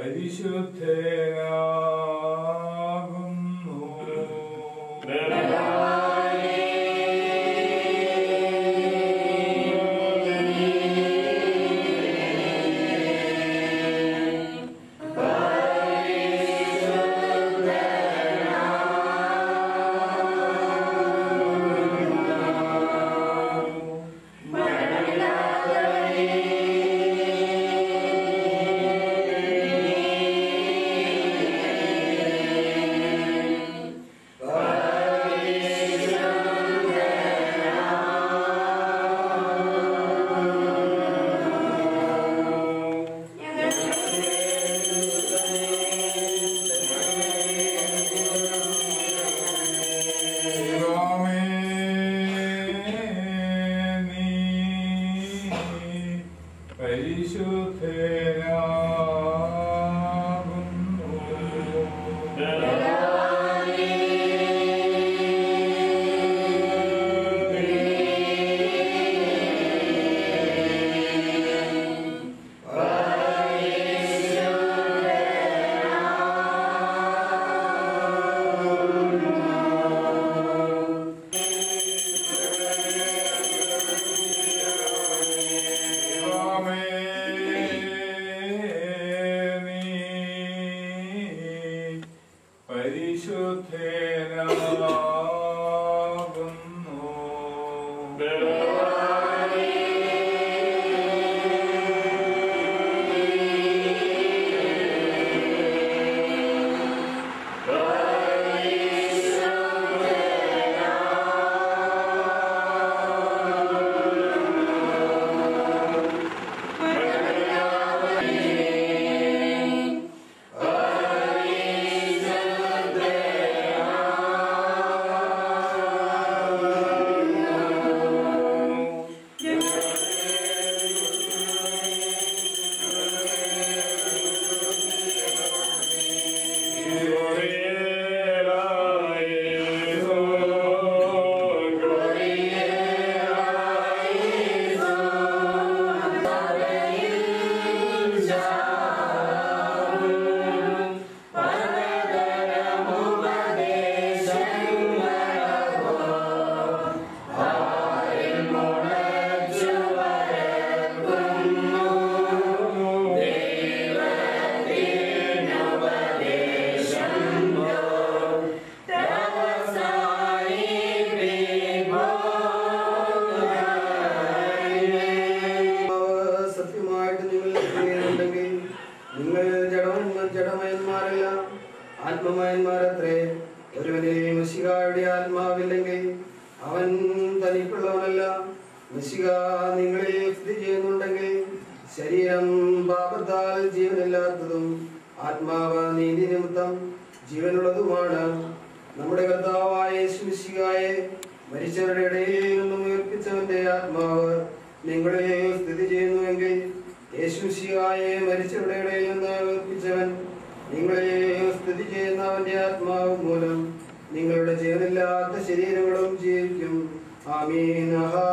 സത്യമായിട്ട് നിങ്ങൾ ചെയ്യുന്നുണ്ടെങ്കിൽ നിങ്ങൾ ജഡം ജഡമയന്മാരല്ല ആത്മമയന്മാരത്രേ ഒരുവനെ മിശികായുടെ ആത്മാവില്ലെങ്കിൽ അവൻ തനിക്കുള്ളവനല്ല മിശിക നിങ്ങളിൽ സ്ഥിതി ചെയ്യുന്നുണ്ടെങ്കിൽ ശരീരം പാപത്താൽ ജീവനില്ലാത്തതും ആത്മാവ് നീതി നിമിത്തം ജീവനുള്ളതുമാണ് നമ്മുടെ കർത്താവായ യേശുമിശിഹായെ മരിച്ചവരുടെ ഇടയിൽ നിന്നും ഉയർപ്പിച്ചവന്റെ ആത്മാവ് നിങ്ങളിൽ സ്ഥിതി ചെയ്യുന്നുവെങ്കിൽ യേശുമിശിഹായെ മരിച്ചവരുടെ ഇടയിൽ നിന്ന് ഉയർപ്പിച്ചവൻ നിങ്ങളിൽ സ്ഥിതി ചെയ്യുന്ന അവന്റെ ആത്മാവ് മൂലം നിങ്ങളുടെ ജീവനില്ലാത്ത ശരീരങ്ങളും ജീവിക്കും ആമീൻ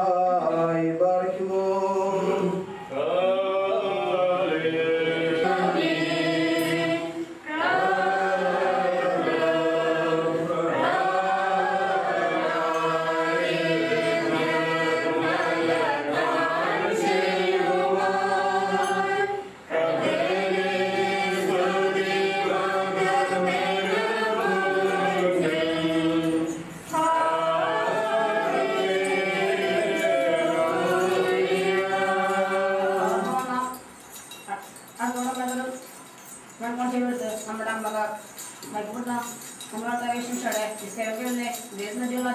ഹായ് പാർക്കുമോ നമ്മുടെ അമ്മക മൈക്കൂട്ട നമ്മളെ യേശുഷടെ സേവകരുടെ ദേശനദികളെ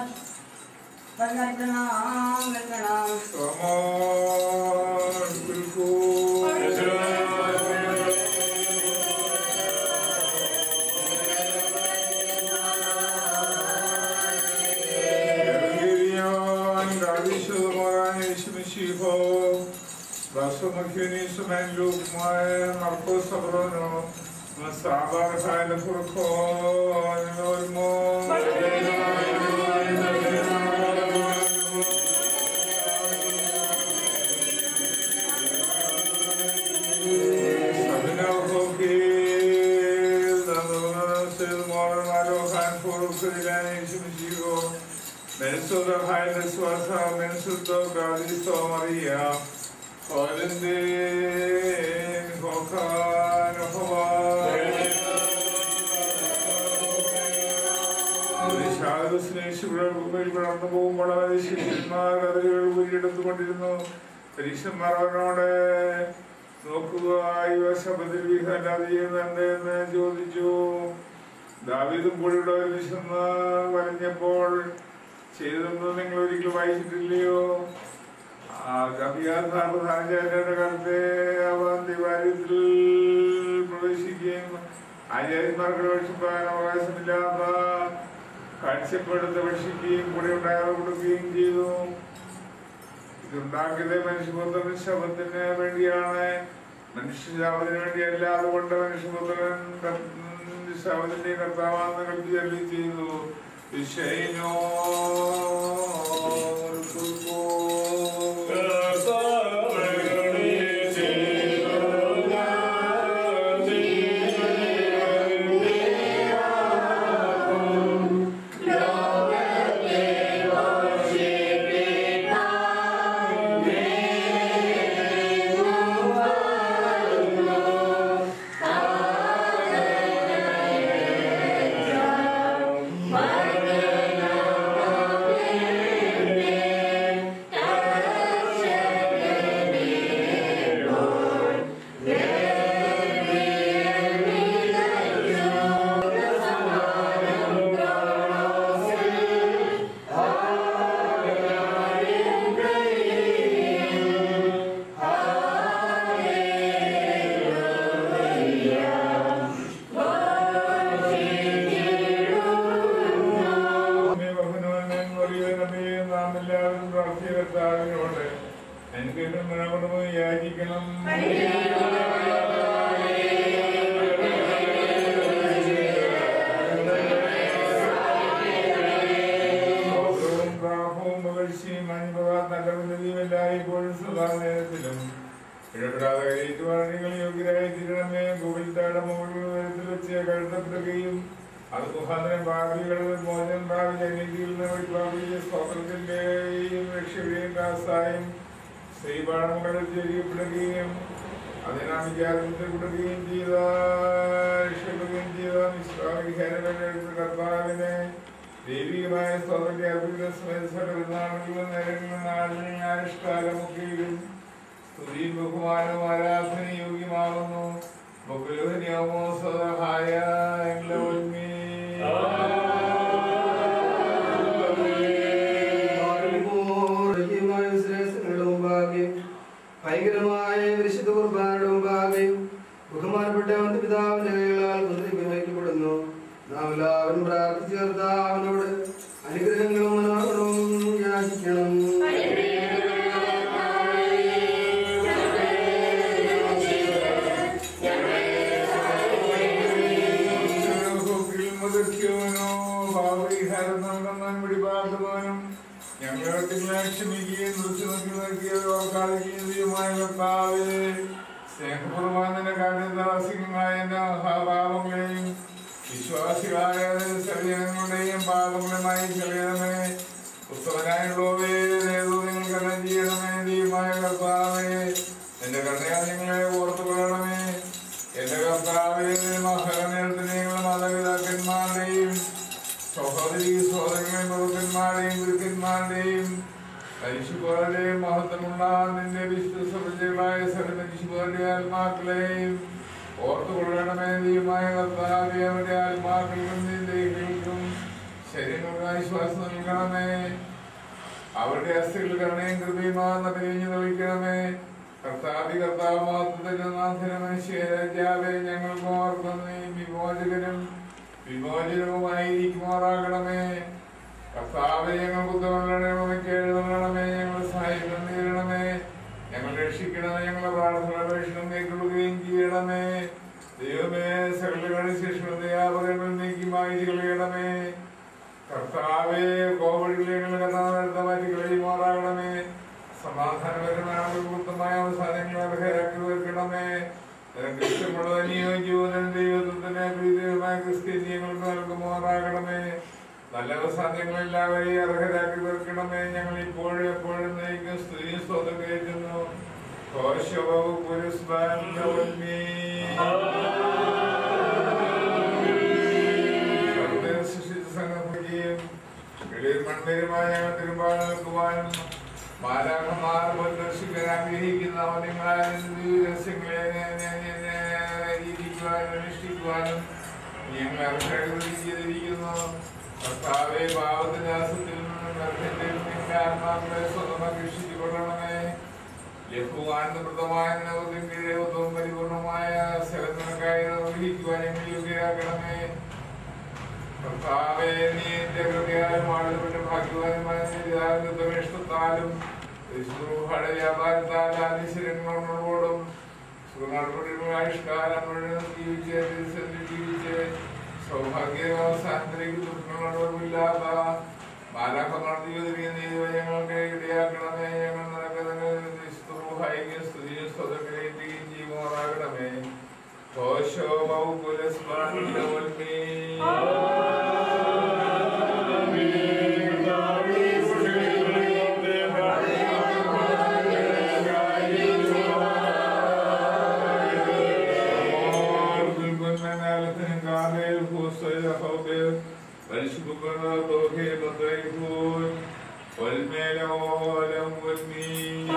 വെള്ളണം വെള്ളണം Sabina Benedictio, Menso da Heile Swasa, Menso do Gadisto Maria, Heulende Hokan കടന്നു പോകുമ്പോൾ അവരെ ശിഷ്യന്മാർ കഥകൾ ഉയരെടുത്തുകൊണ്ടിരുന്നു പരീക്ഷന്മാർ അവനോട് നോക്കുക ഇവ ശബദിൽ വിഹല്ലാതെ ചെയ്യുന്നുണ്ട് എന്ന് ചോദിച്ചു ദാവീദും കൂടിയുടെ ഒരു വിശന്ന് വരഞ്ഞപ്പോൾ ചെയ്തതെന്ന് നിങ്ങൾ ഒരിക്കലും വായിച്ചിട്ടില്ലയോ ആ കവിയാധാർ പ്രധാനചാര്യരുടെ കാലത്തെ അവൻ ദിവാര്യത്തിൽ പ്രവേശിക്കുകയും ആചാര്യന്മാർക്ക് ഭക്ഷിപ്പാൻ അവകാശമില്ലാത്ത കാഴ്ചപ്പെടുത്ത് ഭക്ഷിക്കുകയും കൂടെ ഉണ്ടാകാതെ കൊടുക്കുകയും ചെയ്തു ഇതുണ്ടാക്കിയത് മനുഷ്യപുത്രൻ ശബത്തിന് വേണ്ടിയാണ് മനുഷ്യ ശാപത്തിന് വേണ്ടിയല്ല അതുകൊണ്ട് മനുഷ്യപുത്രൻ ശബത്തിന്റെ കർത്താവാന്ന് കൽപ്പി ചൊല്ലി ചെയ്തു വിഷയനോ നാം എല്ലാവരും പ്രാർത്ഥികർത്താവിനോട് അനുഗ്രഹം വേണമെന്ന് യാചിക്കണം സ്തോത്രവും പ്രാഭവും പുകഴ്ചയും അനുഭവ നല്ല ഉന്നതിയും എല്ലായ്പ്പോഴും സദാനേരത്തിലും ഇടപെടാതെ കയറ്റുവാൻ നിങ്ങൾ യോഗ്യരായി തീരണമേ ഗോകുലത്താടെ മുകളിൽ ഉയരത്തിൽ വെച്ച് കഴുത്തപ്പെടുകയും അത് മുഖാന്തരം ഭാവികൾ മോചനം പ്രാപിച്ച നീതിയിൽ നിന്ന് പ്രാപിച്ച സ്തോത്രത്തിന്റെയും രക്ഷയുടെയും കാസായും ശ്രീപാഠങ്ങളിൽ ചെയ്യപ്പെടുകയും അതിനാ വിചാരത്തിൽപ്പെടുകയും ചെയ്ത രക്ഷപ്പെടുകയും ചെയ്ത നിഷ്ഠാവിഹാരങ്ങളുടെ കർത്താവിനെ ദൈവികമായ സ്വാതന്ത്ര്യ അർപ്പിക്കുന്ന സമയത്ത് നേരങ്ങളിൽ നാളിൽ അനുഷ്ഠാനമൊക്കെയും സ്തുതിയും ബഹുമാനവും ആരാധന യോഗ്യമാകുന്നു ബഹുലോഹനിയമോ സദഹായ ഭയങ്കരമായ വിശുദ്ധ കുർബാനയുടെ മുമ്പാകെയും ബഹുമാനപ്പെട്ട പിതാവിന്റെ കൈകളാൽ കുതിരിക്കപ്പെടുന്നു നാം എല്ലാവരും പ്രാർത്ഥിച്ചു കർത്താവിനോട് അനുഗ്രഹങ്ങളും മനോഹരവും യാചിക്കണം ഞങ്ങൾക്ക് ക്ഷമിക്കുകയും ദുഃഖ നോക്കി നോക്കിയത് ഓർക്കാതിരിക്കുകയും ചെയ്യുമായ കർത്താവേ സ്നേഹപൂർവ്വമായ നിന്റെ കാര്യദാസികമായ എന്റെ പാപങ്ങളെയും വിശ്വാസികളായ ശരീരങ്ങളുടെയും പാപങ്ങളുമായി ചെറിയണമേ ഉത്തമനായുള്ളവേ ദൈവം നിങ്ങൾക്കെല്ലാം ചെയ്യണമേ ദൈവമായ കർത്താവേ എന്റെ കരുണയാൽ നിങ്ങളെ ഓർത്തുകൊള്ളണമേ എന്റെ കർത്താവേ മഹനേരത്തിനെയും മാതാപിതാക്കന്മാരുടെയും സഹോദരി സഹോദരങ്ങളെയും പ്രഭുക്കന്മാരുടെയും ഗുരുക്കന്മാരുടെയും പരിശുപോരുടെയും മഹത്വമുള്ള നിന്റെ വിശുദ്ധ സഭജകളായ സകല പരിശുപോരുടെ ആത്മാക്കളെയും ഓർത്തുകൊള്ളണമേ ദൈവമായ കർത്താവേ അവരുടെ ആത്മാക്കൾക്കും ദേഹികൾക്കും ശരീരങ്ങൾക്ക് ആശ്വാസം നൽകണമേ അവരുടെ അസ്ഥികൾ കരുണയും കൃപയുമാകുന്ന പിരിഞ്ഞു നയിക്കണമേ കർത്താവി കർത്താവ് മാത്രത്തിന് നാഥന മനുഷ്യ രാജാവേ ഞങ്ങൾക്ക് ഓർക്കുന്നേയും വിമോചകനും വിമോചനവുമായിരിക്കുമാറാകണമേ കർത്താവെ ഞങ്ങൾക്ക് ഉത്തമരണമേ കേഴുതണമേ ഞങ്ങൾ സഹായിക്കണം നേരിടണമേ ഞങ്ങൾ രക്ഷിക്കണമേ ഞങ്ങളെ പ്രാർത്ഥന അപേക്ഷണം കേൾക്കുകയും ചെയ്യണമേ ദൈവമേ സകലകളുടെ ശിഷ്ണതയാപകങ്ങൾ നീക്കി മാറ്റി കളയണമേ കർത്താവേ കോവിഡിൽ ഞങ്ങൾ കഥാനടുത്ത മാറ്റി കളയുമാറാകണമേ സമാധാനപരമായ വൃത്തമായ അവസാനങ്ങൾ അർഹരാക്കി തീർക്കണമേ നിനക്ക് ഇഷ്ടമുള്ള അനുയോജ്യവും ദൈവത്തിന്റെ പ്രീതികരമായ ക്രിസ്ത്യൻ ഞങ്ങൾക്ക് നൽകുമാറാകണമേ നല്ല അവസാനങ്ങളെല്ലാവരെയും അർഹരാക്കി തീർക്കണമേ ഞങ്ങൾ ഇപ്പോഴും എപ്പോഴും നയിക്കും സ്ത്രീ സ്വതം കയറ്റുന്നു കോശവും പുരസ്ബാൻമീ സൃഷ്ടിച്ച സംഘം എളിയ മൺപേരുമായി ഞങ്ങൾ തിരുമ്പാട് നിൽക്കുവാനും മാലാഖമാർ ദർശിക്കാൻ ആഗ്രഹിക്കുന്ന അവന്യങ്ങളായ രഹസ്യങ്ങളെ ഇരിക്കുവാനും അനുഷ്ഠിക്കുവാനും ഞങ്ങൾ അർഹത ചെയ്തിരിക്കുന്നു കർത്താവെ പാവത്തിന്റെ ആസത്തിൽ നിന്നും ഗർഭത്തിൽ നിന്റെ ആത്മാക്കളെ സ്വന്തമാക്കി രക്ഷിച്ചുകൊള്ളണമേ ലഘുവാനന്ദപ്രദമായ നവതിന്റെ ദൈവത്വം പരിപൂർണമായ സ്ഥലത്തിനൊക്കെയായി നിർവഹിക്കുവാൻ ഞങ്ങൾ യോഗ്യരാക്കണമേ കർത്താവേ നീ എന്റെ ഹൃദയാലും ആളുകളുടെ ഭാഗ്യവാനുമായ ഗമേഷ്ടത്താലും വ്യാപാരത്താൽ ആദിശരങ്ങളോടും സുഖനടപടികളായിഷ്കാരം മുഴുവൻ ജീവിച്ച് ദിവസത്തിൽ ജീവിച്ച് സൗഭാഗ്യവസാനത്തിലേക്ക് ദുഃഖങ്ങളോടൊന്നുമില്ലാത്ത മാലാഖമാർ ജീവിതത്തിൽ നീതിവചങ്ങൾക്ക് ഇടയാക്കണമേ ഞങ്ങൾ നിനക്ക് സ്തുഹായിക്കും സ്തുതിയും സ്വതന്ത്രയും ജീവമാറാകണമേ കോശോ ബഹുകുലസ്മരണി والملولم والمين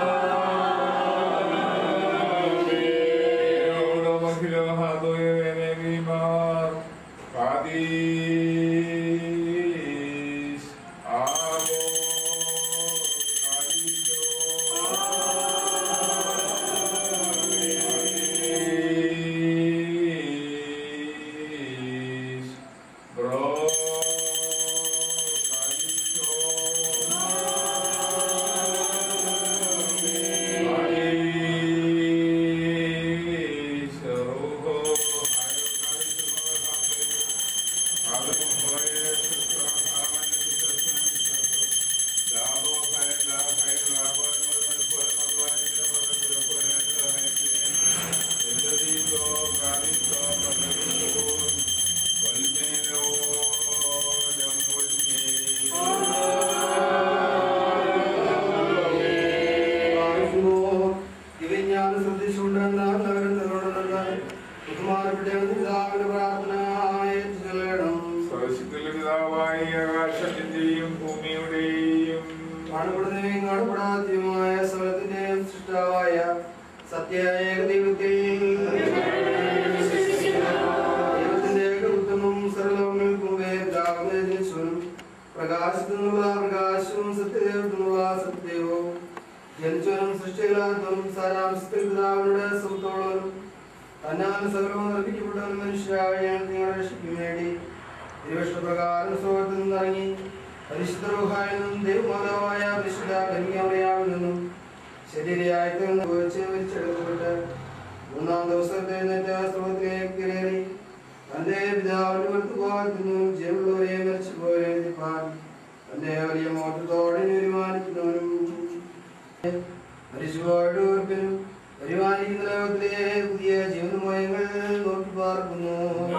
ദിവ്യജ്ഞാനം ശ്രദ്ധിച്ചുകൊണ്ട് നഗരം നിലകൊള്ളുന്നത് ബഹുമാനപ്പെട്ട പിതാവിന്റെ പ്രാർത്ഥന ഏറ്റുചൊല്ലണം പിതാവായി ആകാശത്തിന്റെയും ഭൂമിയുടെയും കാണപ്പെടുന്നവയും കാണപ്പെടാത്തതുമായ സ്ഥലത്തിന്റെയും സൃഷ്ടാവായ സത്യായ ദൈവത്തിൽ ദൈവത്തിന്റെ ഏകവൃത്തമും സർവലോകങ്ങൾക്കും വേദാവിനെ ജനിച്ചവനും പ്രകാശത്തിൽ നിന്നുള്ള പ്രകാശവും സത്യദൈവത്തിനുള്ള സത്യവും ജനിച്ചവനും സൃഷ്ടികളാത്തവനും സാരാംശത്തിൽ പിതാവിനോട് സമത്തോളവനും തന്നാൽ സകലവും നിർമ്മിക്കപ്പെട്ടവനും മനുഷ്യരായ ഞങ്ങൾ നിങ്ങളുടെ രക്ഷയ്ക്കും വേണ്ടി ദൈവഷ്ടപ്രകാരം സ്രോതത്തിൽ നിന്നിറങ്ങി പരിശുദ്ധ റൂഹായിൽ നിന്നും ദൈവമാതാവായ പരിശുദ്ധ കന്യാമറിയാവിൽ നിന്നും ശരീരയായി തീർന്ന് ഉപയോഗിച്ച് വലിച്ചെടുക്കപ്പെട്ട് മൂന്നാം ദിവസത്തെ എഴുന്നേറ്റ് സ്രോതത്തിലേക്ക് കയറി തന്റെ പിതാവിന്റെ വലത്തുഭാഗത്തുനിന്നും ജീവനുള്ളവരെ മരിച്ചുപോയ എഴുതിപ്പാൻ തന്റെ വലിയ മോട്ടത്തോടെ തീരുമാനിക്കുന്നവനും മരിച്ചുപോയവരും പരിപാലിക്കുന്ന ലോകത്തിലെ പുതിയ ജീവനുമയങ്ങൾ നോക്കി പാർക്കുന്നു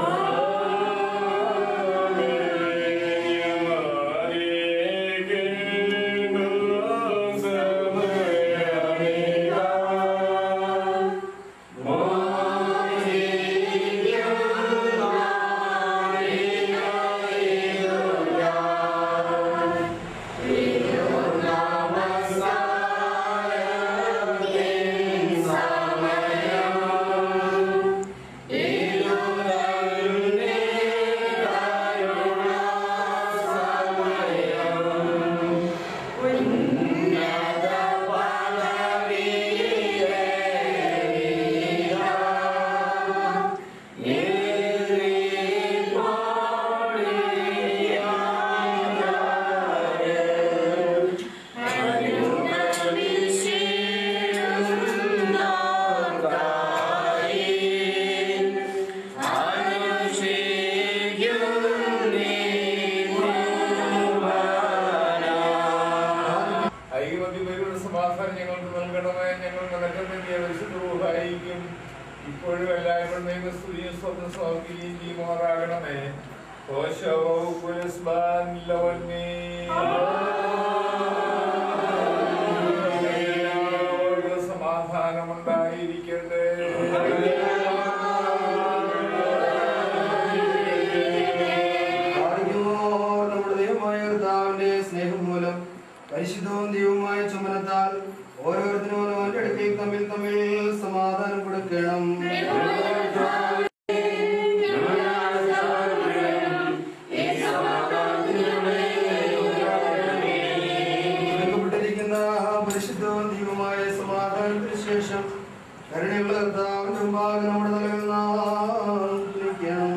ഐക്യമത്യപരിയുടെ സമാധാനം ഞങ്ങൾക്ക് നൽകണമേ ഞങ്ങൾ നടക്കുന്ന വിശുദ്ധവും ഇപ്പോഴും എല്ലായ്പ്പോഴും സ്തുതിയും സ്വന്തം സ്വാഗിക്കുകയും ചെയ്യുമാറാകണമേ ഓശോ പുലസ്ബാൻ ലവൽമീ എല്ലാവർക്കും സമാധാനമുണ്ടായിരിക്കട്ടെ പാടിക്കുമോർ നമ്മുടെ ദൈവമായ കർത്താവിന്റെ സ്നേഹം മൂലം പരിശുദ്ധവും ദൈവമായ ചുമനത്താൽ ഓരോരുത്തരും അവന്റെ അടുക്കൽ തമ്മിൽ തമ്മിൽ സമാധാനം കൊടുക്കണം കൊടുക്കപ്പെട്ടിരിക്കുന്ന പരിശുദ്ധവും ദൈവമായ സമാധാനത്തിന് ശേഷം കരുണയുള്ള കർത്താവിന്റെ മുമ്പാകെ നമ്മുടെ തലകൾ നാം കുനിക്കണം.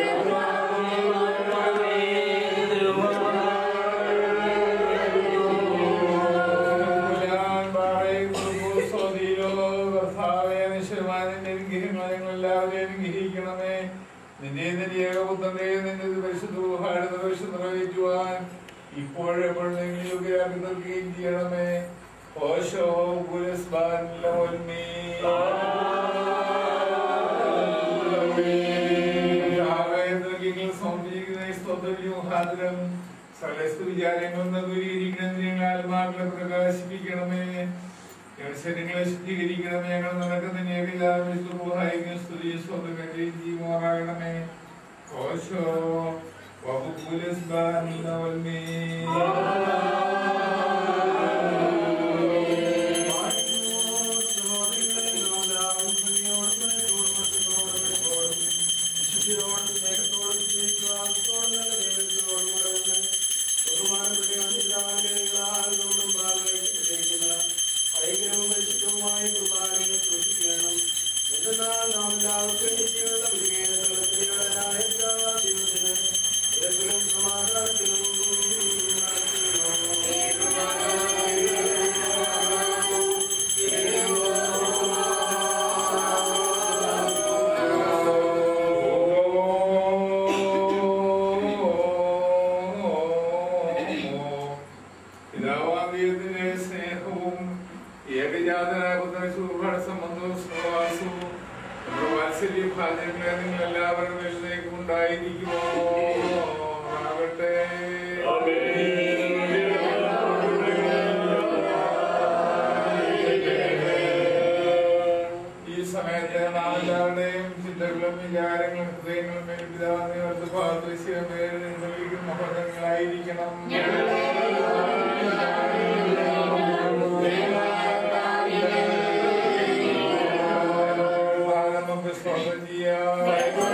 ഞാൻ പറയുന്നു സ്വതീരോ കർത്താവേ നിശ്ചയമായും എല്ലാവരെയും അനുഗ്രഹിക്കണമേ നിന്റെ നിന്റെ ഏകപുത്രന്റെ നിന്റെ പരിശുദ്ധ ഊഹാടുന്ന പരിശുദ്ധ നിറവേറ്റുവാൻ ഇപ്പോഴെപ്പോഴും നിങ്ങൾ യോഗ്യരാക്കി നൽകുകയും ചെയ്യണമേ ഓശോ പുരസ്ബാൻ ലോൽമീ സ്തോത്രം സകലസ്തു വിചാരങ്ങളും ദൂരീകരിക്കണം ഞങ്ങൾ ആത്മാക്കളെ പ്രകാശിപ്പിക്കണമേ ഞങ്ങൾ ശരീരങ്ങളെ ശുദ്ധീകരിക്കണമേ ഞങ്ങൾ നടക്കുന്ന ഏകജാവിസ്തുഹായിക്കും സ്തുതി സ്വന്തം ജീവമാകണമേ ഓശോ വബുപുലസ്ബാൻ ലോൽമീ പിതാവാദിയത്തിന്റെ സ്നേഹവും ഏകജാതനായ പുത്രനെ സുഖപാഠ സംബന്ധവും സഹവാസവും നമ്മുടെ വാത്സല്യ ഭാഗ്യങ്ങളെ നിങ്ങൾ എല്ലാവരും എഴുന്നേക്കും ഉണ്ടായിരിക്കുമോ ആകട്ടെ ഈ സമയത്ത് നാം എല്ലാവരുടെയും ചിന്തകളും വിചാരങ്ങളും ഹൃദയങ്ങളും മേൽ പിതാവിനെ ഭാഗത്ത് മഹോദരങ്ങളായിരിക്കണം നമുക്ക് സ്വാഗതം ചെയ്യാം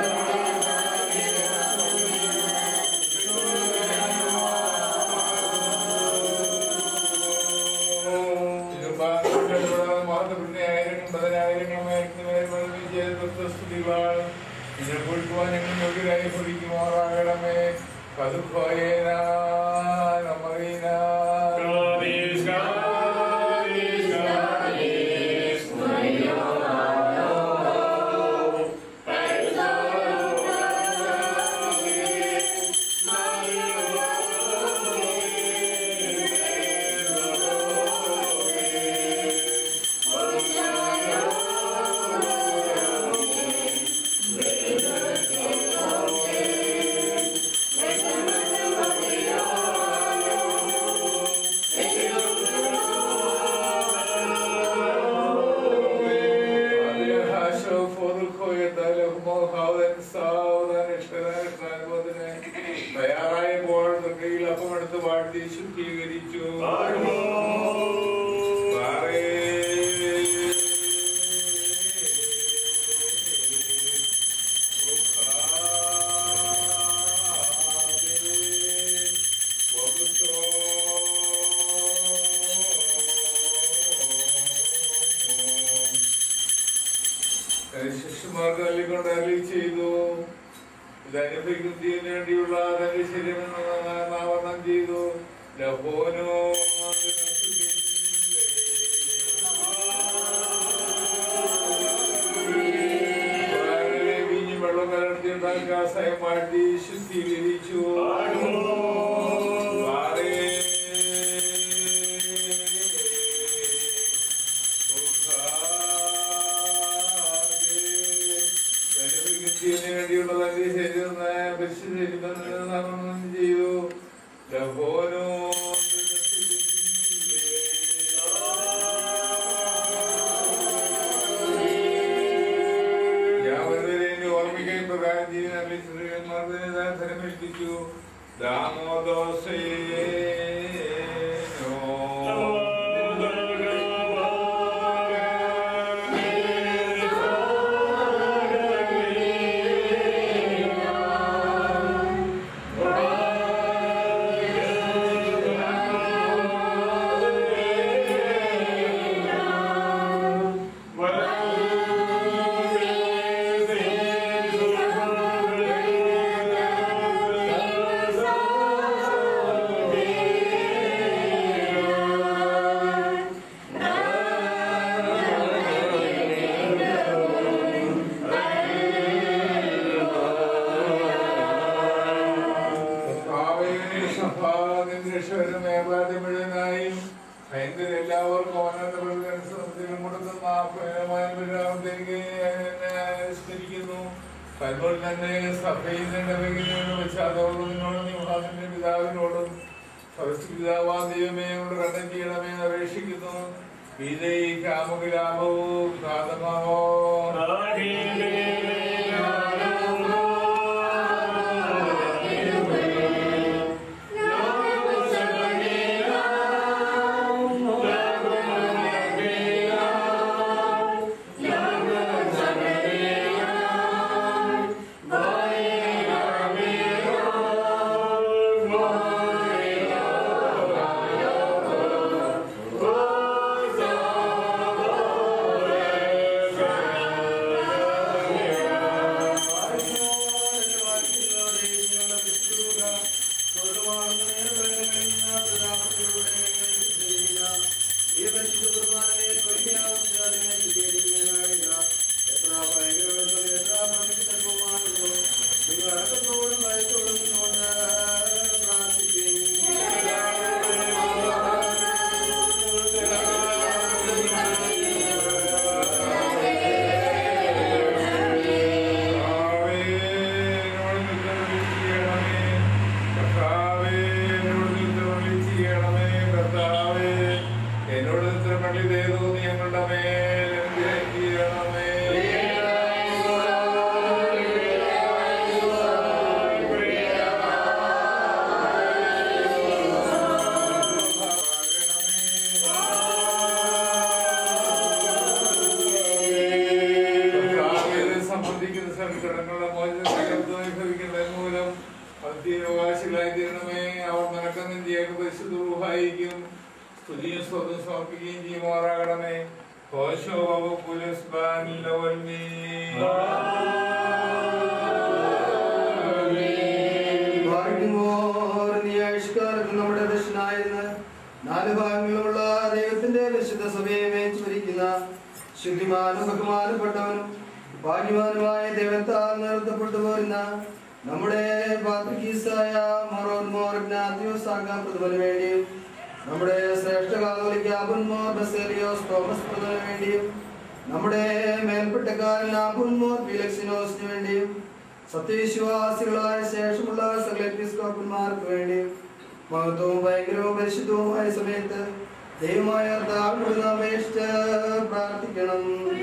ാകണമേ പതുക്കോയേന നമീന തയ്യാറായപ്പോൾ തൃക്കൈയിൽ അപ്പമെടുത്ത് വാഴ്ത്തി ശുദ്ധീകരിച്ചു പാറേ. ശിഷ്യന്മാർക്ക് തല്ലിക്കൊണ്ട് അരളി ചെയ്തു ഇത് അനുഭവിക്കുന്നതിന് വേണ്ടിയുള്ള തന്റെ ശരീരം നാമരണം ചെയ്തു ലഹോനോ വീഞ്ഞ് വെള്ളം കലർത്തി ഉണ്ടാക്കുക സ്വയം മാറ്റി ശുദ്ധീകരിച്ചു മാറേ. സുഖാദേ. ക്രിസ്തുവിന് വേണ്ടിയുള്ള തന്റെ ശരീരം പരിശുദ്ധീകരിക്കുന്നതിന് ചെയ്യൂ ലഹോനോ യാവരുടെയും ഓർമ്മിക്കാൻ പ്രകാരം ജീവൻ ശ്രീമാർദ്ദനെ ധനമേൽപ്പിച്ചു എല്ലാവർക്കും സ്മരിക്കുന്നു പലപ്പോൾ തന്നെ സഭയിൽ പശ്ചാത്തലത്തിനോടും പിതാവിനോടും പിതാവാ ദൈവമേ കൊണ്ട് കണ്ടം ചെയ്യണമേ എന്ന് അപേക്ഷിക്കുന്നു വിജയി കാമുകലാഭവും സാധമാവോ എന്നോട് പള്ളി ചെയ്തു ഞങ്ങളുടെ മേൽ ചെയ്യണമേ സംബന്ധിക്കുന്ന സങ്കടങ്ങളുടെ മോചനത്തിന്റെ മൂലം ഭക്തിയവകാശികളായി തീരണമേ അവർ നടക്കുന്ന ചെയ്യാൻ പരിശുദ്ധൂഹായിക്കും സ്തുതിയും സ്വന്തം സമർപ്പിക്കുകയും ചെയ്യുമാറാകണമേ കോശോ പുലസ് ഭാഗ്യമോർ നീ ആയുഷ്കാലത്ത് നമ്മുടെ ദർശനായിരുന്ന നാല് ഭാഗങ്ങളുള്ള ദൈവത്തിന്റെ വിശുദ്ധ സഭയെ മേച്ചു ഭരിക്കുന്ന ശുദ്ധിമാനും ബഹുമാനപ്പെട്ടവനും ഭാഗ്യവാനുമായ ദൈവത്താൽ നിർത്തപ്പെട്ടു പോരുന്ന നമ്മുടെ പാത്രികീസായ മൊറോൻ മോർ ജ്ഞാത്യോസാകാം പ്രതിഫലന് വേണ്ടിയും നമ്മുടെ ശ്രേഷ്ഠ കാതോലിക്ക അബുൻമോർ ബസേലിയോസ് തോമസ് പ്രതിഫലന് വേണ്ടിയും നമ്മുടെ മേൽപ്പെട്ടക്കാരൻ അബുൻമോർ ഫിലക്സിനോസിന് വേണ്ടിയും സത്യവിശ്വാസികളായ ശേഷമുള്ള സകല എപ്പിസ്കോപ്പന്മാർക്ക് വേണ്ടി മഹത്വവും ഭയങ്കരവും പരിശുദ്ധവുമായ സമയത്ത് ദൈവമായ കർത്താവിനോട് നാം അപേക്ഷിച്ച് പ്രാർത്ഥിക്കണം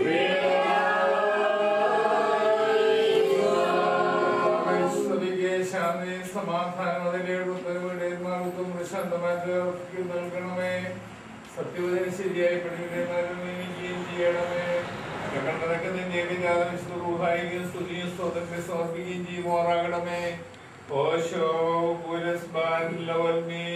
ശാന്തി സമാധാനം അതിലെ ഉത്തരവുമാർക്കും പ്രശാന്തമായിട്ട് നൽകണമേ സത്യവചന ശരിയായി പഠിക്കുകയും ചെയ്യണമേ കണ്ടതൊക്കെ ൂഹായിക്കും സ്തുതിയും സ്തോത്രത്തെ സമർപ്പിക്കുകയും ചെയ്യുമാറാകണമേ ഓശോ പുരസ്ബാൻ ലവൽമീ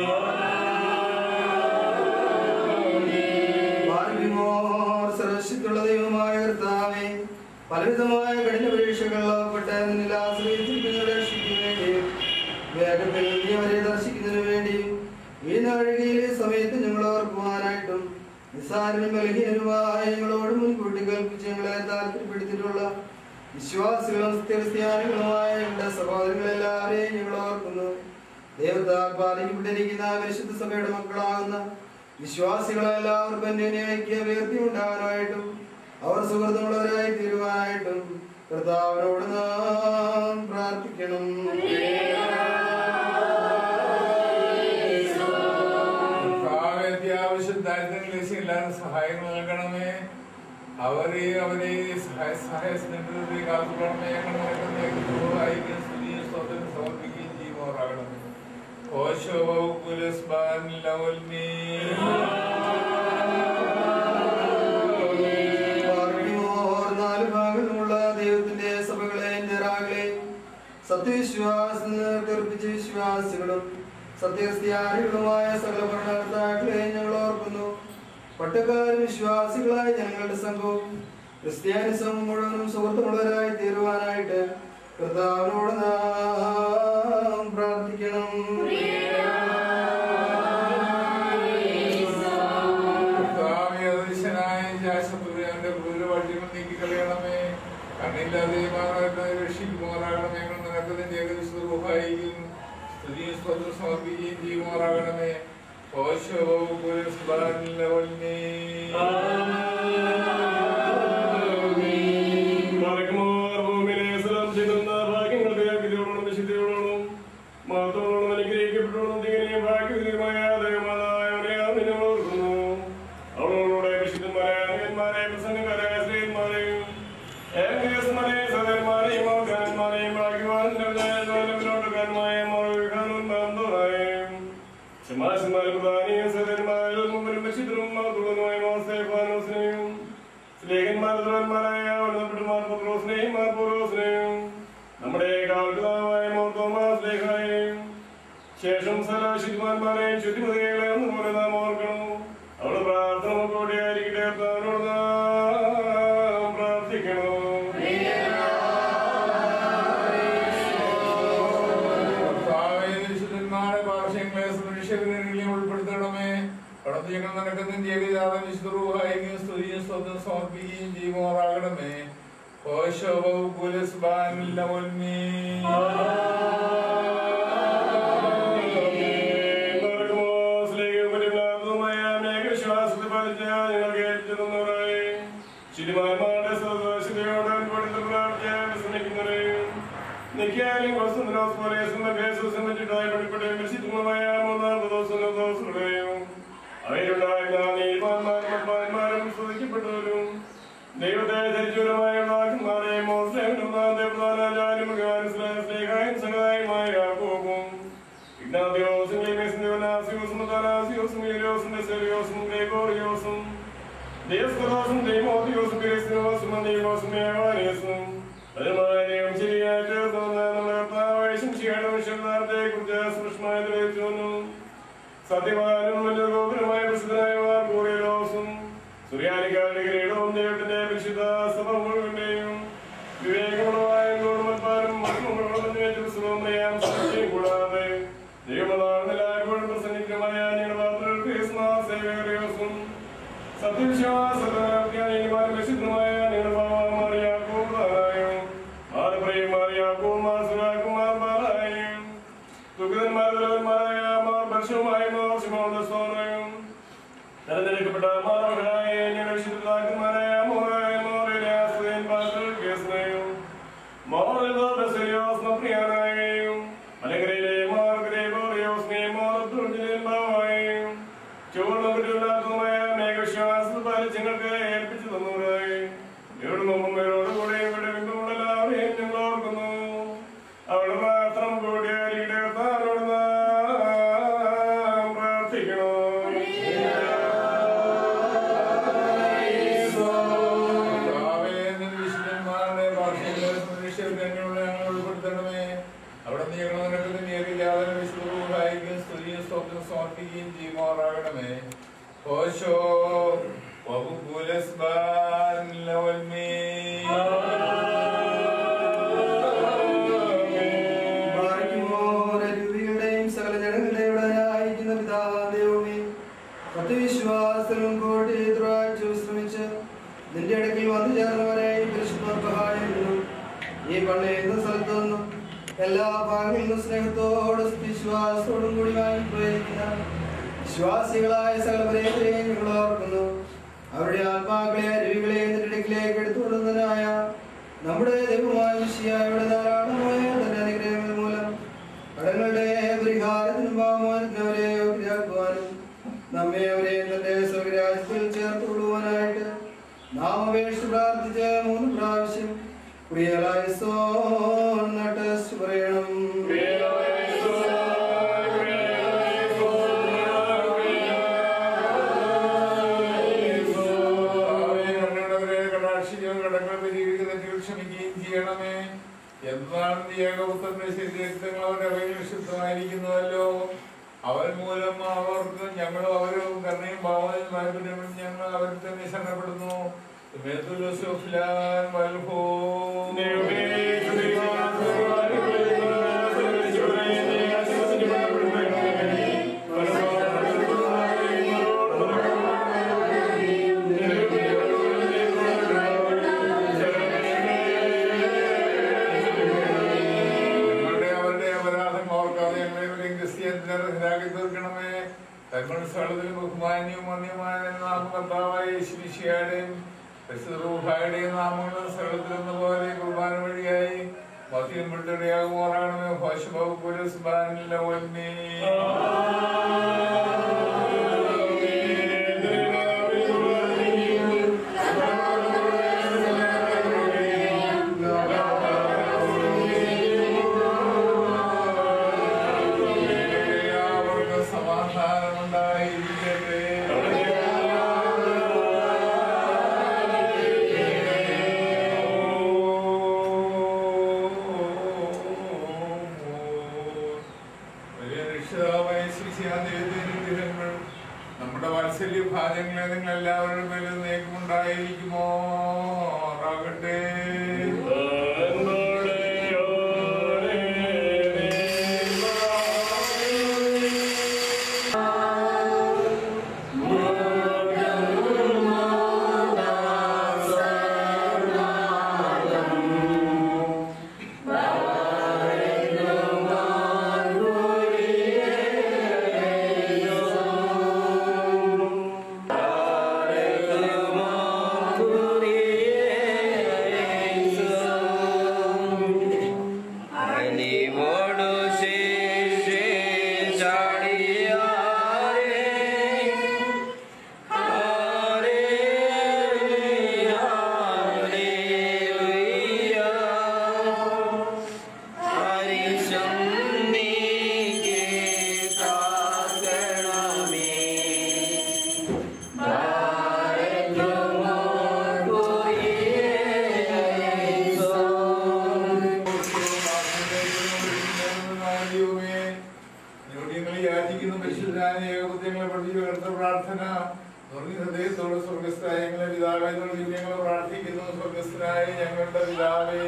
ഭാഗ്യമോർ സർവശക്തിയുള്ള ദൈവമായ കർത്താവേ പലവിധമായ കഠിന പരീക്ഷകൾ പെട്ട് നിന്നിൽ ആശ്രയിച്ചിരിക്കുന്നവരെ രക്ഷിക്കുന്നതിന് വേണ്ടിയും വേഗത്തിൽ നീ അവരെ ദർശിക്കുന്നതിന് വേണ്ടിയും ഈ നാഴികയിലെ സമയത്ത് ഞങ്ങൾ ഓർക്കുവാനായിട്ടും നിസ്സാരനും ബലഹീനരുമായ ഞങ്ങളോട് മുൻകൂട്ടി കൽപ്പിച്ച് ഞങ്ങളെ താല്പര്യപ്പെടുത്തിയിട്ടുള്ള വിശ്വാസികളും സത്യക്രിസ്ത്യാനികളുമായ ഞങ്ങളുടെ സഹോദരങ്ങളെല്ലാവരെയും ഞങ്ങൾ ഓർക്കുന്നു ദൈവത്താൽ പാലിക്കപ്പെട്ടിരിക്കുന്ന പരിശുദ്ധ സഭയുടെ മക്കളാകുന്ന വിശ്വാസികളെല്ലാവർക്കും അന്യോന്യ ഐക്യ ഉയർത്തി ഉണ്ടാകാനായിട്ടും അവർ സുഹൃത്തുക്കളവരായി തീരുവാനായിട്ടും കർത്താവിനോട് നാം പ്രാർത്ഥിക്കണം കർത്താവേ, അത്യാവശ്യം ദാരിദ്ര്യങ്ങളിൽ എല്ലാവരും സഹായം നൽകണമേ അവരെ അവരെ സഹായ സഹായ സ്നേഹത്തെ കാത്തുകൊള്ളണമേ ഞങ്ങൾ സഹായിക്കുകയും സ്തുതിയും സ്വന്തം സമർപ്പിക്കുകയും ചെയ്യുമാറാകണമേ ഓശോ കുലസ്ബാൻ ലവൽമീ പാർക്കുമോർ നാല് ഭാഗത്തുമുള്ള ദൈവത്തിന്റെ സഭകളെ നിറാകളെ സത്യവിശ്വാസം നിർപ്പിച്ച വിശ്വാസികളും സത്യക്രിസ്ത്യാനികളുമായ സകല ഭരണകർത്താക്കളെ ഞങ്ങൾ ഓർക്കുന്നു പട്ടക്കാർ വിശ്വാസികളായ ഞങ്ങളുടെ സംഘവും ക്രിസ്ത്യാനിസം മുഴുവനും സുഹൃത്തുമുള്ളവരായി തീരുവാനായിട്ട് കർത്താവിനോട് നാം പ്രാർത്ഥിക്കണം കർത്താവേ, അദൃശ്യനായ ശാശ്വതന്റെ ക്രൂരവാഴ്ചകൾ നീക്കിക്കളയണമേ കണ്ണില്ലാതെ രക്ഷിക്കുമാറാകണമേ ഞങ്ങൾ നിനക്കതിന്റെ ഏകദേശം സ്തുതിയും സ്വന്തം സമർപ്പിക്കുകയും ചെയ്യുമാറാകണമേ ഓശോ കുലസ്ബാൻ ലവൽമീ മറക്കുമോർ ഭൂമിയിലെ സ്ഥലം ചെയ്യുന്ന ഭാഗ്യങ്ങൾക്ക് വിധിയോടും വിശുദ്ധിയോടും മാത്രത്തോടും അനുഗ്രഹിക്കപ്പെട്ടോടും തികനെയും ഭാഗ്യമായ ദൈവമാതായവരെ നിങ്ങൾ ഓർക്കുന്നു അവളോടുകൂടെ വിശുദ്ധന്മാരെ അന്യന്മാരെ പ്രസംഗക്കാരായ സ്ത്രീന്മാരെയും ഏകദേശന്മാരെ സഹന്മാരെയും ഓർക്കാന്മാരെയും ഭാഗ്യവാന്മാരോടുകാരമായ ശമാശന്മാരും പ്രധാനിയും സഹന്മാരിൽ മുമ്പിലും വിശുദ്ധരും മഹത്തുള്ളതുമായ മോസേഫാനോസിനെയും സ്നേഹന്മാരായ വല്ലപ്പെട്ടമാർ പത്രോസിനെയും മാർ പൗലോസിനെയും നമ്മുടെ കാൽപിതാവായ മോർത്തോമാ സ്നേഹായെയും ശേഷം സലാശിമാന്മാരെയും ശുദ്ധിമതികളെ ഒന്നുപോലെ നാം ഓർക്കണം അവിടെ പ്രാർത്ഥന കൂടിയായിരിക്കട്ടെ അവരോട് നാം പ്രാർത്ഥിക്കണം കർത്താവേ, വിശുദ്ധന്മാരെ ഭാഷങ്ങളെ മനുഷ്യരിൽ ഉൾപ്പെടുത്തണമേ കടന്നു ഞങ്ങൾ നടക്കുന്ന ഏകജാതം വിശുദ്ധ സ്തുതിയും സ്വന്തം സമർപ്പിക്കുകയും ചെയ്യുമാറാകണമേ ഓശോ കുലസ്ബാൻ ലവൽമീ ദൈവത്തെ ധരിച്ചവരുമായ നാഥന്മാരെയും മോസ്ലേവനും ദേവതാരാചാര്യം സ്നേഹായും സംഗതായുമായ യാക്കോബും Ignatiosum, Jameson, Dionysiusum, Athanasiusum, Eliosum, Neseriosum, Gregoriosum, Dioscorosum, Timotheosum, Christinosum, Antiosum, Evaniusum, അതുമായും ശരിയായിട്ട് നമ്മുടെ കർത്താവേശം ചെയ്യണം വിശ്വനാഥത്തെ കുറിച്ച് സൂക്ഷ്മമായി തെളിയിച്ചു സത്യവാനും വലിയ ഗോപുരമായ പ്രസിദ്ധനായ കൂറിയലോസും സുറിയാനിക്കാരുടെ കിരീടവും ദൈവത്തിന്റെ പരിശുദ്ധ സഭ മുഴുവന്റെയും വിവേകമുള്ളതായ ഗോർമന്മാരും മറ്റും അറിയാൻ സാധിക്കും കൂടാതെ ദൈവനാഥൻ എല്ലായ്പ്പോഴും പ്രസംഗിക്കുന്നമായ ഞങ്ങളുടെ പാത്രങ്ങൾക്ക് സേവകരെയോസും സത്യവിശ്വാസമാരും വിശുദ്ധമായ നിങ്ങളുടെ ഭാവമാറിയാക്കും ആലപ്രിയമാറിയാക്കും സുരാകുമാർമാരായും ദുഃഖിതന്മാരായ മാർ വർഷവുമായ മോശമോദസ്തോറയും തെരഞ്ഞെടുക്കപ്പെട്ട മാനവരായ ഞങ്ങളുടെ വിശുദ്ധമാരായ മോറായ മോറിയാസ്തേൻ പാത്രൽ കേസ്നയും മോറിയോസ് പ്രിയനായും മലങ്കരയിലെ മാർ ഗ്രേഗോറിയോസ്നെ മോർ ദുർജനൻ ഭാവായും ചുവടുകൊണ്ടില്ലാത്തതുമായ മേഘവിശ്വാസം പാലിച്ചങ്ങൾക്ക് ഏൽപ്പിച്ചു തന്നവരായി ഇവിടെ മുമ്പും ഇവരോട് കൂടെ ഇവിടെ വീണ്ടുമുള്ള എല്ലാവരെയും ഞങ്ങൾ ഓർക്കുന്നു അവിടെ മാത്രം കൂടിയായിരിക്കട്ടെ കർത്താവിനോട് നാം പ്രാർത്ഥിക്കണം കർത്താവേ, നിന്റെ വിശുദ്ധന്മാരുടെ ഭാഷകളെ മനുഷ്യരിൽ ഞങ്ങളെ ഉൾപ്പെടുത്തണമേ അവിടെ നീ ഞങ്ങൾ നിനക്ക് ഏകജാതം വിശുദ്ധ സ്തുതിയും സ്വപ്നം സമർപ്പിക്കുകയും ചെയ്യുമാറാകണമേ ഓശോ വകുകുലസ്ബാൻ ലവൽമീ ുടെയും സകല ജനങ്ങളുടെയും ഇടയായിരിക്കുന്ന പിതാദേവമേ സത്യവിശ്വാസത്തിലും കൂടി എതിരാഴ്ച വിശ്രമിച്ച് നിന്റെ അടുക്കൽ വന്നു ചേർന്നവരെ ഈ പരിശുദ്ധ ഈ പള്ളിയുന്ന സ്ഥലത്തു നിന്നും എല്ലാ ഭാഗങ്ങളിൽ നിന്നും സ്നേഹത്തോടും വിശ്വാസത്തോടും കൂടി വാങ്ങിപ്പോയിരിക്കുന്ന വിശ്വാസികളായ സകലവരെയും ഞങ്ങൾ ഓർക്കുന്നു അവരുടെ ആത്മാക്കളെ അരുവികളെ നിന്റെ അടുക്കിലേക്ക് എടുത്തുകൊള്ളുന്നതിനായ നമ്മുടെ ദൈവമായ വിഷയയുടെ ധാരാളമായ തന്റെ അനുഗ്രഹങ്ങൾ മൂലം കടങ്ങളുടെ പരിഹാരത്തിനും പാവമാനത്തിനും അവരെ യോഗ്യരാക്കുവാനും നമ്മെ അവരെ തന്റെ സ്വരാജ്യത്തിൽ ചേർത്തുകൊള്ളുവാനായിട്ട് നാം അപേക്ഷിച്ച് പ്രാർത്ഥിച്ച് മൂന്ന് പ്രാവശ്യം പ്രിയലായസോ നട്ട് പറയണം ചെയ്യണമേ എന്താണ് നീ ഏകപുത്രന്റെ ശരീരങ്ങൾ അവരുടെ അവയിൽ ശുദ്ധമായിരിക്കുന്നുവല്ലോ അവൻ മൂലം അവർക്ക് ഞങ്ങളും അവരും കരുണയും ഭാവനയും താല്പര്യവും ഞങ്ങൾ അവരിൽ തന്നെ ശരണപ്പെടുന്നു മേത്തുലസുഫ്ലാൻ വൽഹോ ഞങ്ങളുടെ അവരുടെ അപരാധം ഓർക്കാതെ ഞങ്ങളെ ക്രിസ്ത്യാനിരാക്കി തീർക്കണമേ തന്മനസ്സാളത്തിലും ബഹുമാന്യവും മന്യമായ നാമ കർത്താവായ യേശുവിശിയാടെയും പരിശുദ്ധൂഹായുടെയും നാമങ്ങൾ സ്ഥലത്തിലെന്ന പോലെ കുർബാന വഴിയായി മദ്യം വിട്ടിടയാകുമാറാകണമേ ഭാഷബാബു പുരസ് ബാനിലവന്മേ എല്ലാവർക്കും സമാധാനം ഉണ്ടായിരിക്കട്ടെ വലിയ രക്ഷിതാവായ ശിശിയാദേവന്റെ അനുഗ്രഹങ്ങൾ നമ്മുടെ വാത്സല്യ ഭാജങ്ങളെ നിങ്ങൾ എല്ലാവരുടെ മേലും നേക്കുമുണ്ടായിരിക്കുമോ ആകട്ടെ പ്രാർത്ഥന ഹൃദയത്തോട് സ്വർഗസ്ഥനായ ഞങ്ങളെ പിതാവായ ഞങ്ങൾ പ്രാർത്ഥിക്കുന്നു സ്വർഗസ്ഥനായ ഞങ്ങളുടെ പിതാവേ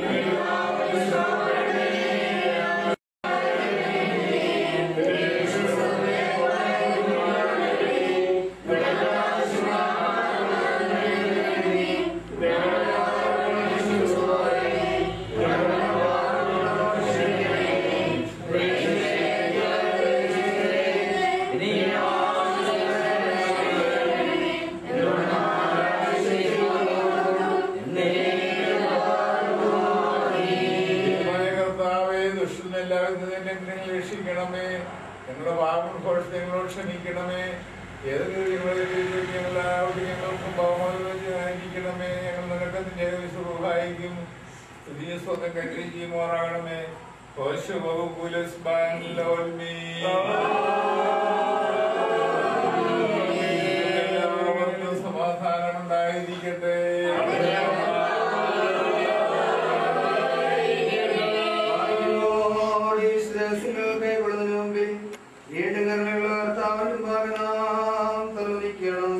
ദൈവമായ കർത്താവേ ദുഷ്ടനെല്ലാവരും തന്നെ നിങ്ങൾ രക്ഷിക്കണമേ ഞങ്ങളുടെ പാപം ഘോഷത്തെ ഞങ്ങളോട് ക്ഷമിക്കണമേ ഏതെങ്കിലും ഞങ്ങളെ ഞങ്ങളെല്ലാവരും ഞങ്ങൾക്കും പാവമായിരിക്കണമേ ഞങ്ങൾ നിനക്ക് നിന്റെ സുഖമായിരിക്കും പുതിയ സ്വന്തം കൈകരി ചെയ്യുമാറാകണമേ എല്ലാവർക്കും സമാധാനം ഉണ്ടായിരിക്കട്ടെ വീണ്ടും കരുണയുള്ള കർത്താവിന്റെ ഭാഗനാം തലോലിക്കണം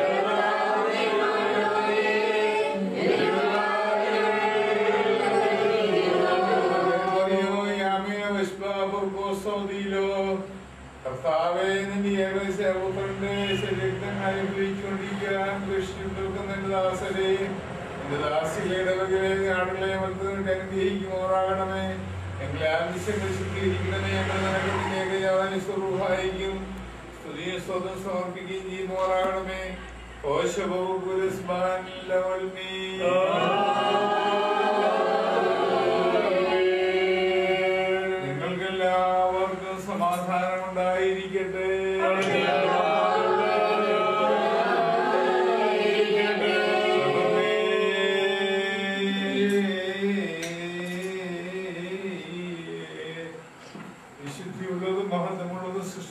കർത്താവെ നിന്റെ ഏകദേശപുത്രന്റെ ശരീരങ്ങൾ ഉപയോഗിച്ചുകൊണ്ടിരിക്കാൻ ദുഷികൾക്കും നിന്റെ ദാസരെ നിന്റെ ദാസികളുടെ വകരെ ആടുകളെ മത്സരങ്ങൾക്ക് അനുഗ്രഹിക്കുമോറാകണമേ ഞങ്ങളെ ആവശ്യങ്ങൾ ശുദ്ധീകരിക്കണമേ ഞങ്ങൾ നിനക്ക് നിന്റെ ഏകജാവാനി സ്വരൂപായിരിക്കും സ്തുതിയും സ്വതം സമർപ്പിക്കുകയും ചെയ്യുമോറാകണമേ ഓശബഹു പുരസ്മാൻ ലവൽമീ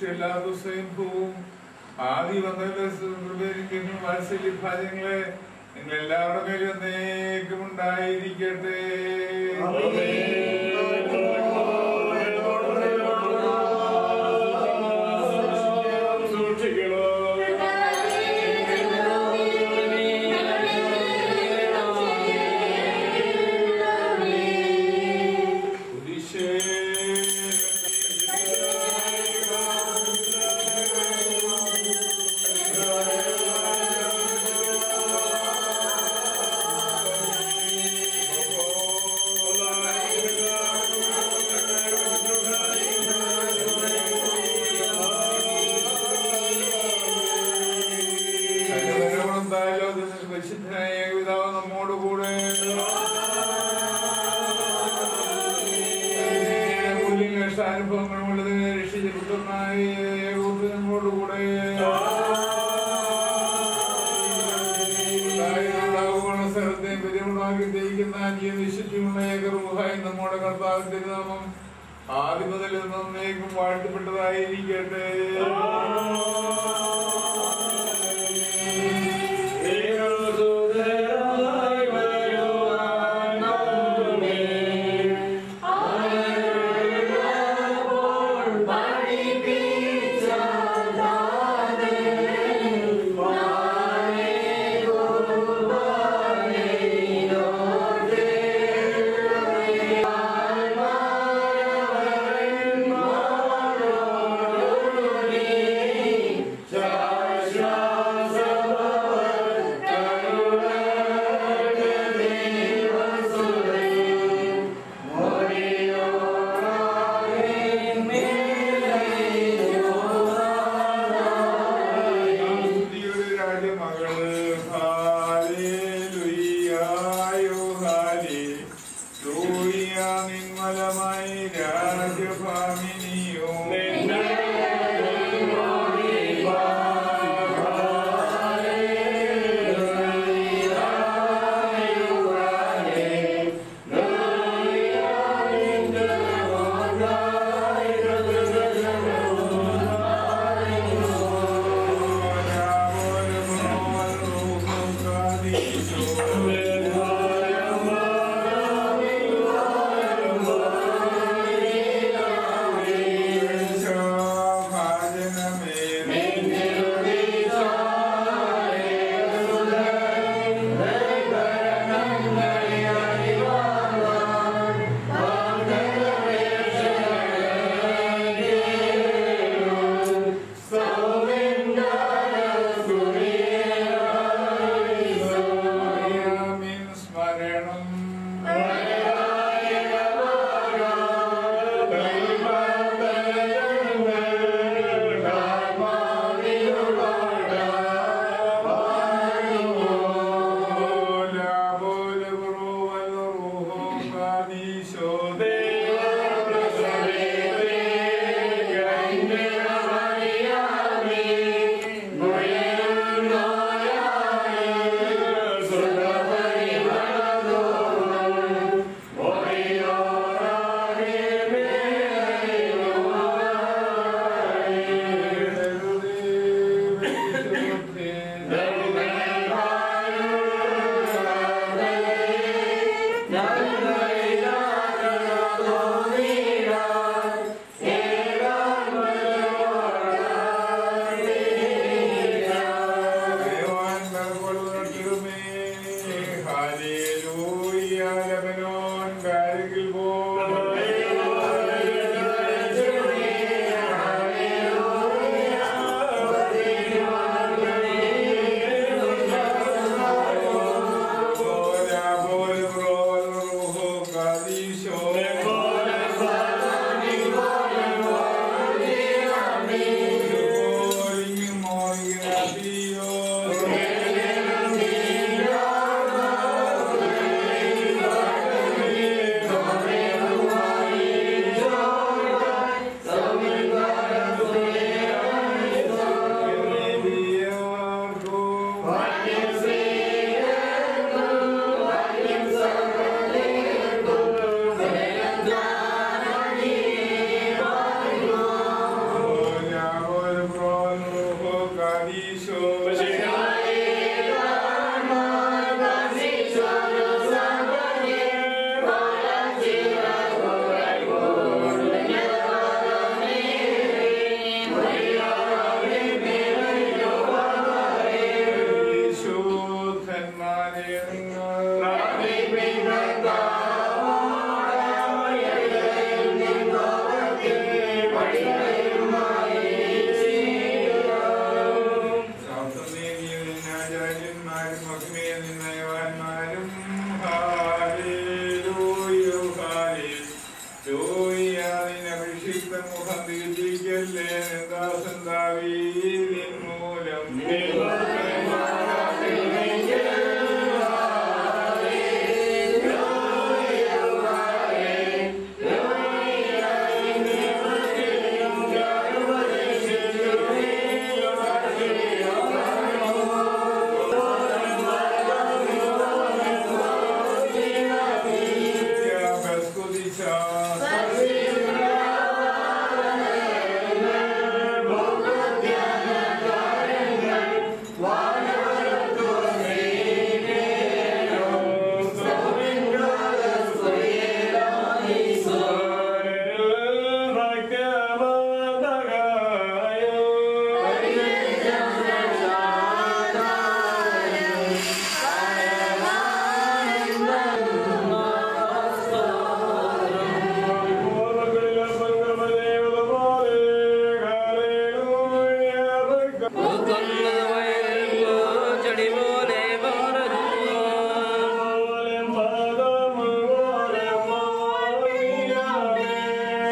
സൃഷ്ടിയല്ലാത്ത സ്വയംഭൂവും ആദി വന്നതിന്റെ വാത്സല്യ ഭാജങ്ങളെ നിങ്ങൾ എല്ലാവരുടെ മേലും എന്നേക്കും ഉണ്ടായിരിക്കട്ടെ സകലകരങ്ങളും താഴോകത്തിൽ പരിശുദ്ധനായ ഏകപിതാവ് നമ്മോടുകൂടെ മൂല്യങ്ങൾ അനുഭവങ്ങളുള്ളത് രക്ഷിച്ച പുത്രനായ ഏകോപത്തിൽ നമ്മോടുകൂടെ താഴെയുണ്ടാകുന്ന സ്ഥലത്തെ പെരുമുണ്ടാക്കി തേക്കുന്ന ജീവവിശുദ്ധിയുള്ള ഏകറുഹായി നമ്മുടെ കർത്താവിന്റെ നാമം ആദ്യം മുതൽ നന്നേക്കും വാഴ്ത്തപ്പെട്ടതായിരിക്കട്ടെ സ്തുതിയുടെ രാജമകള് ഹാലേലുയ്യായോ ഹാലേലൂയ നിന്മലമായി രാജഭാമിനിയോ ും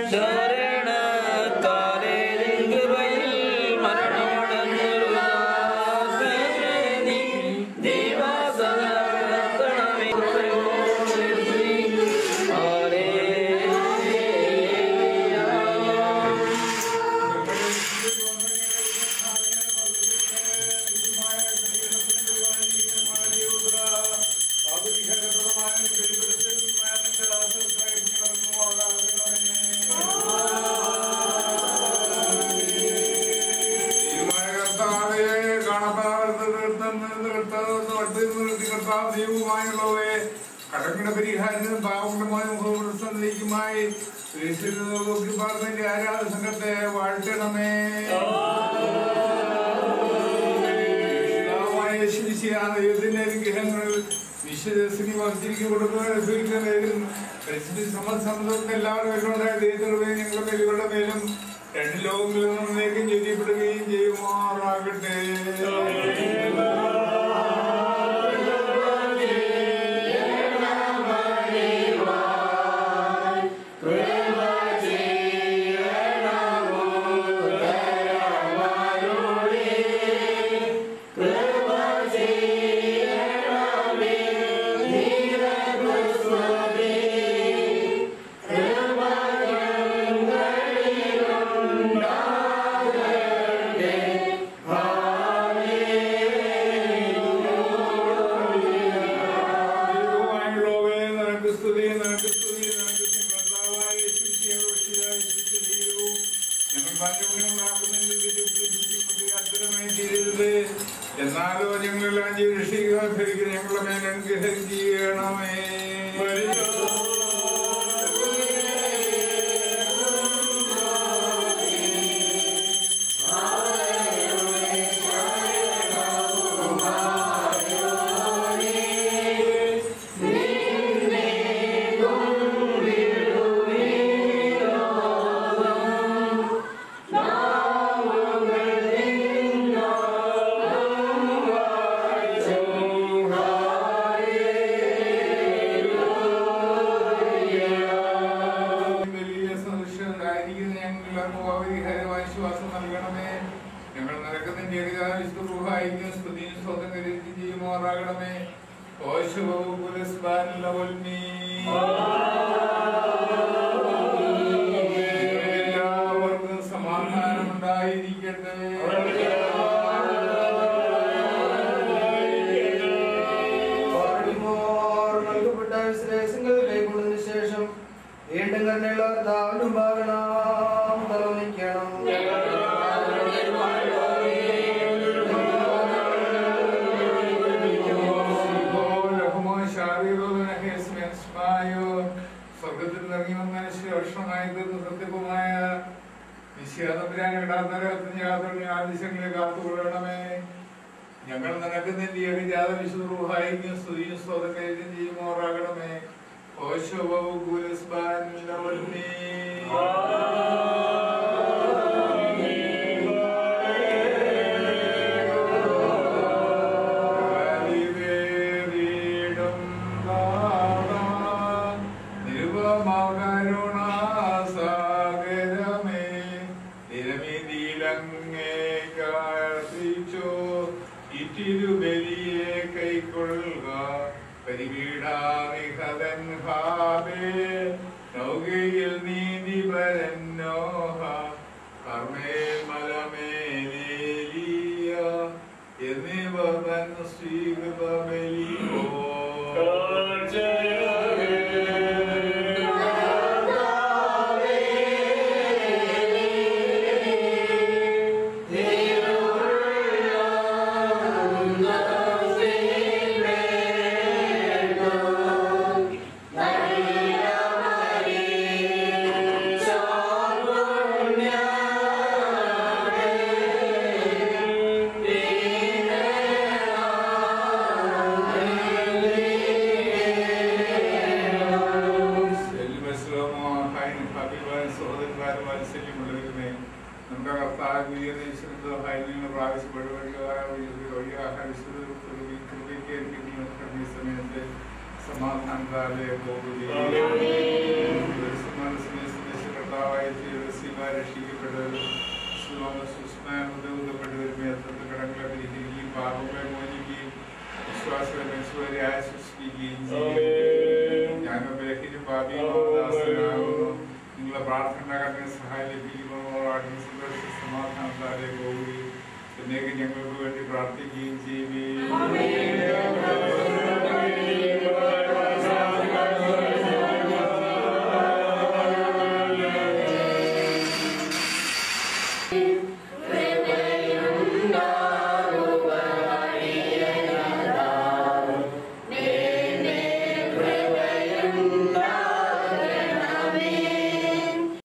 ദൈവമായുള്ളവേ കടങ്ങളുടെ പരിഹാരത്തിനും പാവങ്ങളുമായ മുഖപ്രസന്നതയ്ക്കുമായി ആരാധ സംഘത്തെ വാഴ്ത്തണമേ ദൈവത്തിന്റെ അനുഗ്രഹങ്ങൾ വിശ്വസിനി വർദ്ധിക്കും കൊടുക്കുന്നതിനും സമ്മതസമ്മതത്തിന് എല്ലാവരും വരുന്നതായ ദൈവങ്ങളുടെ ഞങ്ങളുടെ മേലുകളുടെ മേലും രണ്ട് ലോകങ്ങളിൽ നിന്നേക്കും ചെയ്യപ്പെടുകയും ചെയ്യുമാറാകട്ടെ ദൈവമായുള്ളവേ, നിനക്ക് സ്തുതി, നിനക്ക് സ്തുതി, നിനക്ക് സ്തുതി. കർത്താവായ യേശുവിന്റെ രക്ഷയായ യേശുവിന്റെ ദൈവവും ഞങ്ങൾ ഭാഗ്യമുണ്ടാക്കുന്നതിന്റെ വിരുദ്ധ ബുദ്ധിമുട്ടി അത്തരമായി ചെയ്യരുത്. എന്നാലോ ഞങ്ങളെല്ലാം ചെയ്ത് രക്ഷിക്കുക ഭരിക്കുക ഞങ്ങളുടെ മേൽ അനുഗ്രഹം ചെയ്യണമേ വലിയ സദൃശരായിരിക്കുന്ന ഞങ്ങൾക്ക് അപരിഹാരമായ ശ്വാസം നൽകണമേ ഞങ്ങൾ നിരക്കുന്നതിന്റെ ഏകദാനിഷ്ഠായിരിക്കും സ്തുതിയും സ്വന്തം കരുതി ചെയ്യുമാറാകണമേ എല്ലാവർക്കും സമാധാനം ഉണ്ടായിരിക്കട്ടെ പാടുമോർ നൽകപ്പെട്ട വിശ്ലേഷങ്ങൾ കൈക്കൊണ്ടതിന് ശേഷം വീണ്ടും കണ്ണുള്ള താവിനും പാകണം തലവനിക്കണം സ്വർഗത്തിൽ ഇറങ്ങി വന്ന ശേഷമായി തീർന്ന സത്യവുമായ ആദിശങ്ങളെ കാത്തുകൊള്ളണമേ ഞങ്ങൾ നിനക്ക് നിന്റെ ഏകജാത വിശുദ്ധ സ്തുതിയും സ്വതം കൈകാര്യം ചെയ്യുമാറാകണമേ സാഗരമേ നിരമിതിലങ്ങേ കാർത്തിച്ചോ ഇറ്റിരുബലിയെ കൈക്കൊള്ളുക പരിപീഡാമിഹതൻ ഹാബേ നൗകയിൽ നീതി പരന്നോഹ കർമ്മേ മലമേലേലിയ എന്നിവ തൻ സ്വീകൃതബലിയോ നമ്മുടെ കർത്താവ് സമയത്ത് സമാധാനത്താലെ പോകുകയും കർത്താവായ വിശുദ്ധന്മാർ രക്ഷിക്കപ്പെട്ടവരും സുസ്മാനപ്പെട്ടവരും എത്ര കടങ്ങളെ പിരിക്കുകയും പാപങ്ങളെ മോചിക്കുകയും വിശ്വാസത്തെ മെച്ചുവരെ ആശ്വസിപ്പിക്കുകയും ചെയ്യും ഞാൻ ബലഹീനും പാപിയുമാകുന്നു നിങ്ങളെ പ്രാർത്ഥന കണ്ണിന് സഹായം ലഭിക്കുമ്പോൾ സന്തോഷ സമാധാനത്താലെ പോവുകയും എന്നേക്ക് ഞങ്ങൾക്ക് വേണ്ടി പ്രാർത്ഥിക്കുകയും ചെയ്യുകയും